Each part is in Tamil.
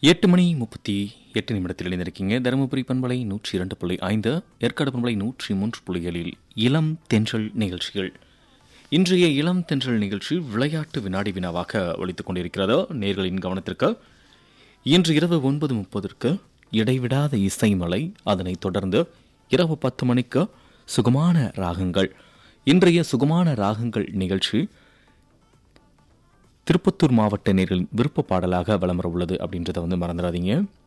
எட்டு மணி முப்பத்தி எட்டு நிமிடத்தில் இணைந்திருக்கீங்க தருமபுரி பண்பலை நூற்றி இரண்டு புள்ளி ஐந்து ஏற்காடு பண்பலை நூற்றி மூன்று புள்ளிகளில் இளம் தென்றல் நிகழ்ச்சிகள் இன்றைய இளம் தென்றல் நிகழ்ச்சி விளையாட்டு வினாடி வினாவாக ஒழித்துக் கொண்டிருக்கிறது நேர்களின் கவனத்திற்கு இன்று இரவு ஒன்பது முப்பதற்கு இடைவிடாத இசைமலை அதனைத் தொடர்ந்து இரவு பத்து மணிக்கு சுகமான ராகங்கள் இன்றைய சுகமான ராகங்கள் நிகழ்ச்சி திருப்பத்தூர் மாவட்ட நேரில் விருப்ப பாடலாக வலம் வர உள்ளது அப்படின்றத வந்து மறந்துடாதீங்க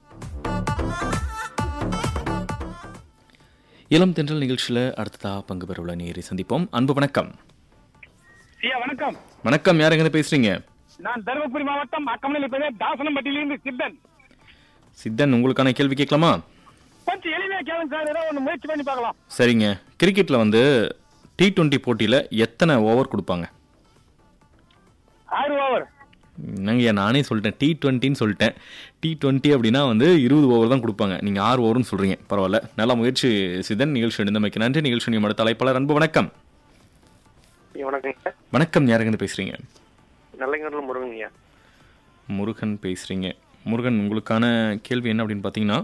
இளம் தென்றல் நிகழ்ச்சியில் அடுத்ததா பங்கு பெற உள்ள நேரை சந்திப்போம் அன்பு வணக்கம் ஐயா வணக்கம் வணக்கம் யார் எங்க பேசுறீங்க நான் தருமபுரி மாவட்டம் அக்கமனில் இப்பவே தாசனம்பட்டியிலிருந்து சித்தன் சித்தன் உங்களுக்கான கேள்வி கேட்கலாமா கொஞ்சம் எளிமையா கேளுங்க சார் ஏதோ ஒன்று முயற்சி பண்ணி பார்க்கலாம் சரிங்க கிரிக்கெட்ல வந்து டி டுவெண்ட்டி போட்டியில் எத்தனை ஓவர் கொடுப்பாங்க ஆறு ஓவர் என்னங்கய்யா நானே சொல்லிட்டேன் டி டுவெண்ட்டின்னு சொல்லிட்டேன் டி டுவெண்ட்டி அப்படின்னா வந்து இருபது ஓவர் தான் கொடுப்பாங்க நீங்கள் ஆறு ஓவர்னு சொல்கிறீங்க பரவாயில்ல நல்ல முயற்சி சிதன் நிகழ்ச்சி இருந்தமைக்கு நன்றி நிகழ்ச்சி நியமன தலைப்பாளர் அன்பு வணக்கம் ஐயா, வணக்கங்க வணக்கம் யாருங்க பேசுகிறீங்க நல்லங்கரில் முருகங்கய்யா முருகன் பேசுகிறீங்க முருகன் உங்களுக்கான கேள்வி என்ன அப்படின்னு பார்த்தீங்கன்னா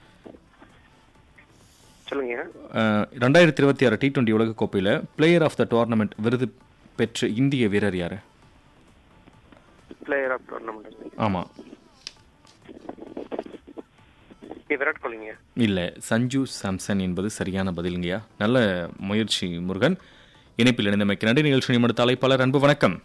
சொல்லுங்க அஹ், ரெண்டாயிரத்தி இருபத்தி ஆறு டி டுவெண்ட்டி உலகக்கோப்பையில் பிளேயர் ஆஃப் த டோர்னமெண்ட் விருது பெற்ற இந்திய வீரர் யார் பிளேயர் ஆஃப் டோர்னமெண்ட் ஆமாம் விராட் கோலிங்க இல்லை சஞ்சு சாம்சன் என்பது சரியான பதிலுங்கய்யா நல்ல முயற்சி முருகன் இணைப்பில் இணைந்தமைக்கு நன்றி நிகழ்ச்சி நியமன தலைப்பாளர் அன்பு வணக்கம்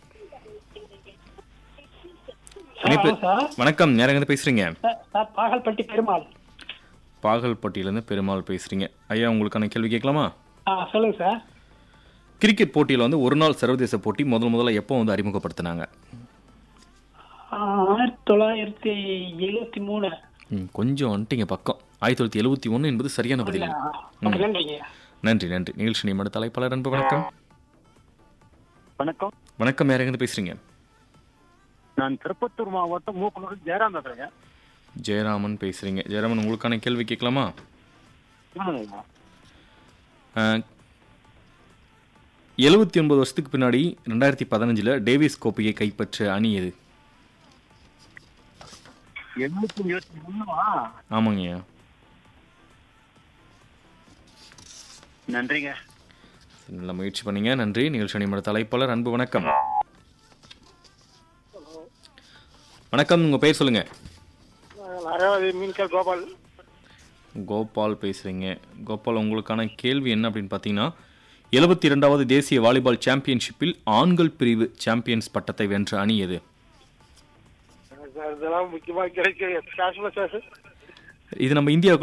இணைப்பு சார் வணக்கம் யாரங்க பேசுறீங்க சார் பாகல்பட்டி பெருமாள் பாகல்பட்டியிலேருந்து பெருமாள் பேசுறீங்க ஐயா உங்களுக்கான கேள்வி கேட்கலாமா ஆ சொல்லுங்க சார் கிரிக்கெட் போட்டியில் வந்து ஒரு நாள் சர்வதேச போட்டி முதல் முதல்ல எப்போ வந்து அறிமுகப்படுத்தினாங்க ஆயிரத்தி தொள்ளாயிரத்தி எழுபத்தி மூணு ம், கொஞ்சம் வந்துட்டீங்க பக்கம் ஆயிரத்தி தொள்ளாயிரத்தி எழுபத்தி ஒன்று என்பது சரியான பதில் நன்றிங்க நன்றி நன்றி நிகழ்ச்சி நியமன தலைப்பாளர் அன்பு வணக்கம் வணக்கம் வணக்கம் யாரங்க பேசுறீங்க நான் திருப்பத்தூர் மாவட்டம் மூக்கனூர் ஜெயராம் பேசுறேங்க ஜெயராமன் பேசுறீங்க ஜெயராமன் உங்களுக்கான கேள்வி கேட்கலாமா எழுபத்தி ஒன்பது வருஷத்துக்கு பின்னாடி ரெண்டாயிரத்தி பதினஞ்சில் டேவிஸ் கோப்பையை கைப்பற்ற அணி எது எழுநூத்தி இருபத்தி மூணுவா ஆமாங்கய்யா நன்றிங்க நல்ல முயற்சி பண்ணீங்க நன்றி நிகழ்ச்சி அணிமட தலைப்பாளர் அன்பு வணக்கம் வணக்கம் உங்க பெயர் சொல்லுங்க அதாவது மீன்கல் கோபால் கோபால் பேசுறீங்க கோபால் உங்களுக்கான கேள்வி என்ன அப்படின்னு பார்த்தீங்கன்னா எழுபத்தி இரண்டாவது தேசிய வாலிபால் சாம்பியன்ஷிப்பில் ஆண்கள் பிரிவு சாம்பியன்ஸ் பட்டத்தை வென்ற அணி எது இதெல்லாம் முக்கியமா கிடைக்க இது நம்ம இந்தியாவுக்கு